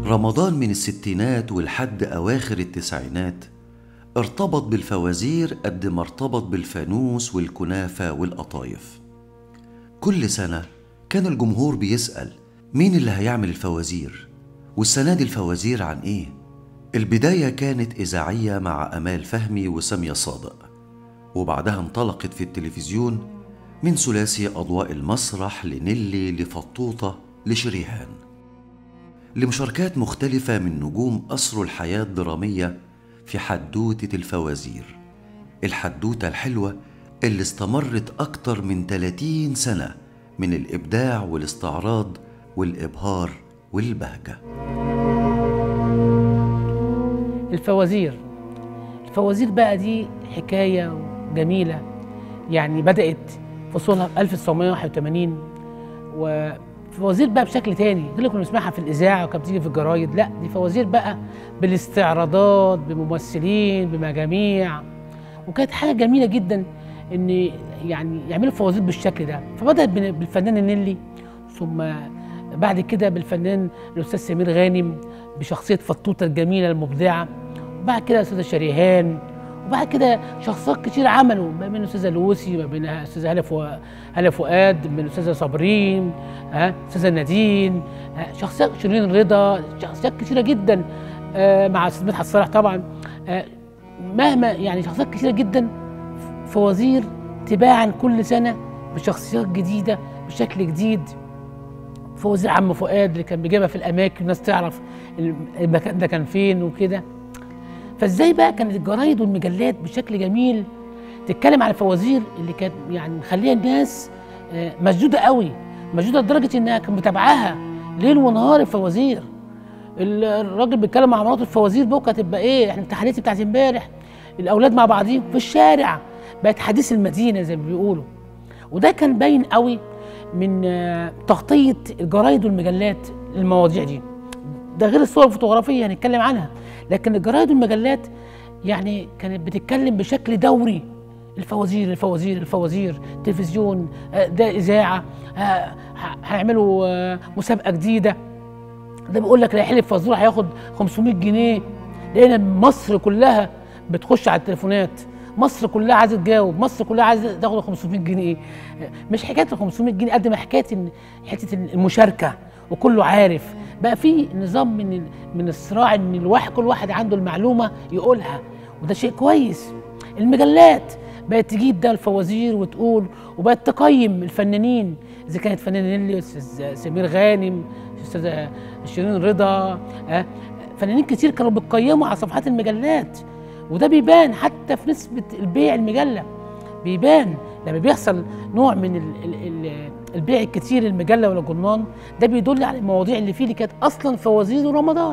رمضان من الستينات ولحد أواخر التسعينات ارتبط بالفوازير قد ما ارتبط بالفانوس والكنافة والقطايف كل سنة كان الجمهور بيسأل مين اللي هيعمل الفوازير والسنة دي الفوازير عن إيه؟ البداية كانت إذاعية مع أمال فهمي وسامية صادق وبعدها انطلقت في التلفزيون من ثلاثي أضواء المسرح لنيلي لفطوطة لشريهان لمشاركات مختلفة من نجوم أسروا الحياة الدرامية في حدوتة الفوازير الحدوتة الحلوة اللي استمرت أكتر من 30 سنة من الإبداع والاستعراض والإبهار والبهجة الفوازير الفوازير بقى دي حكاية جميلة يعني بدأت فصولها في 1981 وفوازير بقى بشكل تاني غير اللي كنا بنسمعها في الإذاعة وكانت بتيجي في الجرايد لا دي فوازير بقى بالاستعراضات بممثلين بمجاميع وكانت حاجة جميلة جدا إن يعني يعملوا فوازير بالشكل ده فبدأت بالفنان النيلي ثم بعد كده بالفنان الأستاذ سمير غانم بشخصية فطوطة الجميلة المبدعة وبعد كده الأستاذة شريهان وبعد كده شخصيات كتير عملوا ما بين الاستاذه لوسي ما بين الاستاذه هلا فؤاد هلا فؤاد من الاستاذه صابرين ها استاذه نادين شخصيات شيرين رضا شخصيات كتيره جدا آه مع استاذ مدحت صالح طبعا آه مهما يعني شخصيات كتيره جدا فوازير تباعا كل سنه بشخصيات جديده بشكل جديد فوازير عم فؤاد اللي كان بيجيبها في الاماكن الناس تعرف المكان ده كان فين وكده فازاي بقى كانت الجرايد والمجلات بشكل جميل تتكلم على الفوازير اللي كانت يعني مخليه الناس مشدوده قوي مشدوده لدرجه انها كانت متابعاها ليل ونهار الفوازير الراجل بيتكلم مع مراته الفوازير بكره تبقى ايه احنا التحديات بتاعت امبارح الاولاد مع بعضيهم في الشارع بقت حديث المدينه زي ما بيقولوا وده كان باين قوي من تغطيه الجرايد والمجلات للمواضيع دي ده غير الصور الفوتوغرافيه هنتكلم عنها لكن الجرايد والمجلات يعني كانت بتتكلم بشكل دوري الفوازير الفوازير الفوازير تلفزيون ده اذاعه هيعملوا مسابقه جديده ده بيقول لك اللي هيحلف فزوره هياخد 500 جنيه لان مصر كلها بتخش على التليفونات مصر كلها عايزه تجاوب مصر كلها عايزه تاخد 500 جنيه مش حكايه ال 500 جنيه قد ما حكايه حته المشاركه وكله عارف بقى في نظام من من الصراع ان الواحد كل واحد عنده المعلومه يقولها وده شيء كويس المجلات بقت تجيب ده الفوازير وتقول وبقت تقيم الفنانين اذا كانت فنان نيلي استاذ سمير غانم استاذه شيرين رضا أه؟ فنانين كتير كانوا بيقيموا على صفحات المجلات وده بيبان حتى في نسبه البيع المجله بيبان لما بيحصل نوع من ال ال ال البيع الكتير المجله ولا الجرنان ده بيدل على المواضيع اللي فيه اللي كانت اصلا فوازير رمضان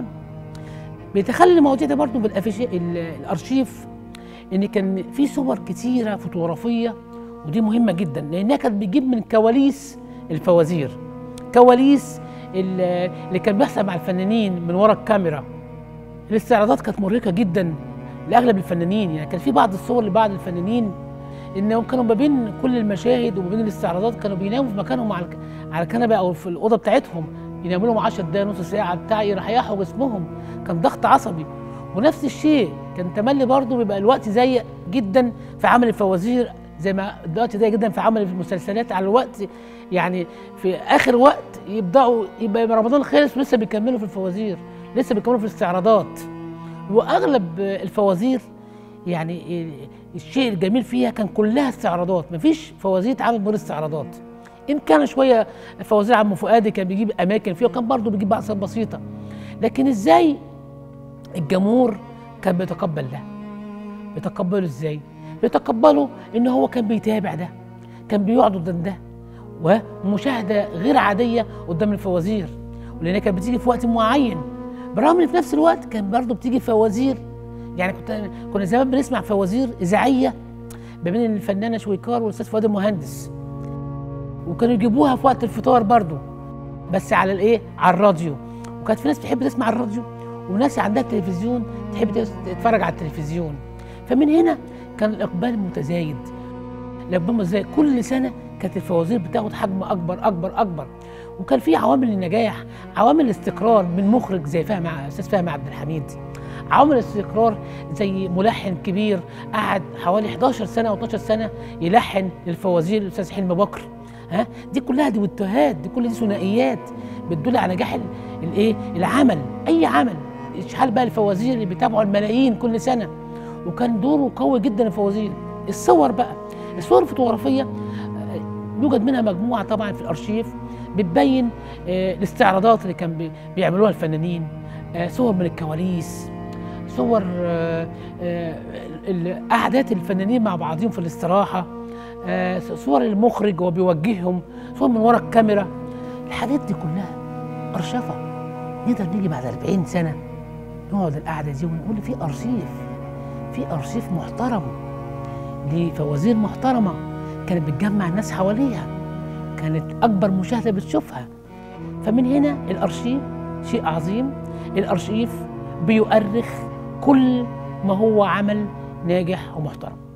بيتخلي المواضيع دي برضه بالارشيف ان كان في صور كتيره فوتوغرافيه ودي مهمه جدا لانها كانت بتجيب من كواليس الفوازير كواليس اللي كان بيحصل مع الفنانين من ورا الكاميرا الاستعراضات كانت مرهقه جدا لاغلب الفنانين يعني كان في بعض الصور لبعض الفنانين انهم كانوا ما بين كل المشاهد وما بين الاستعراضات كانوا بيناموا في مكانهم على على الكنبه او في الاوضه بتاعتهم يناموا لهم 10 دقايق نص ساعه بتاع يريحوا جسمهم كان ضغط عصبي ونفس الشيء كان تملي برضه بيبقى الوقت ضيق جدا في عمل الفوازير زي ما الوقت ضيق جدا في عمل المسلسلات على الوقت يعني في اخر وقت يبداوا يبقى رمضان خلص ولسه بيكملوا في الفوازير لسه بيكملوا في الاستعراضات واغلب الفوازير يعني الشيء الجميل فيها كان كلها استعراضات مفيش فوازير اتعملت من غير استعراضات ان كان شويه فوازير عم فؤاد كان بيجيب اماكن فيها وكان برضه بيجيب بعض بسيطه لكن ازاي الجمهور كان بيتقبل ده بيتقبله ازاي بيتقبله ان هو كان بيتابع ده كان بيقعد قدام ده ومشاهده غير عاديه قدام الفوازير ولانها كانت بتيجي في وقت معين برغم ان في نفس الوقت كان برضه بتيجي فوازير يعني كنت كنا زمان بنسمع فوازير اذاعيه ما بين الفنانه شويكار والاستاذ فؤاد المهندس وكانوا يجيبوها في وقت الفطار برضه بس على الايه على الراديو وكانت في ناس بتحب تسمع الراديو وناس عندها تلفزيون تحب تتفرج على التلفزيون فمن هنا كان الاقبال متزايد الاقبال متزايد كل سنه كانت الفوازير بتاخد حجم اكبر اكبر اكبر وكان في عوامل النجاح عوامل الاستقرار من مخرج زي فهمي استاذ فهمي عبد الحميد عوامل الاستقرار زي ملحن كبير قعد حوالي 11 سنه او 12 سنه يلحن الفوازير الاستاذ حلمي بكر ها دي كلها دويتوهات دي كل دي ثنائيات بتدل على نجاح ال- الايه العمل اي عمل اشحال بقى الفوازير اللي بيتابعوا الملايين كل سنه وكان دوره قوي جدا الفوازير الصور بقى الصور الفوتوغرافيه آه، يوجد منها مجموعه طبعا في الارشيف بتبين آه، الاستعراضات اللي كان بي- بيعملوها الفنانين آه، صور من الكواليس صور آه، آه، ال- قعدات الفنانين مع بعضهم في الاستراحه آه، صور المخرج وهو بيوجههم صور من ورا الكاميرا الحاجات دي كلها ارشفه نقدر نيجي بعد 40 سنه نقعد القعده دي ونقول في ارشيف في ارشيف محترم لفوازير محترمه كانت بتجمع الناس حواليها كانت اكبر مشاهده بتشوفها فمن هنا الارشيف شيء عظيم الارشيف بيؤرخ كل ما هو عمل ناجح ومحترم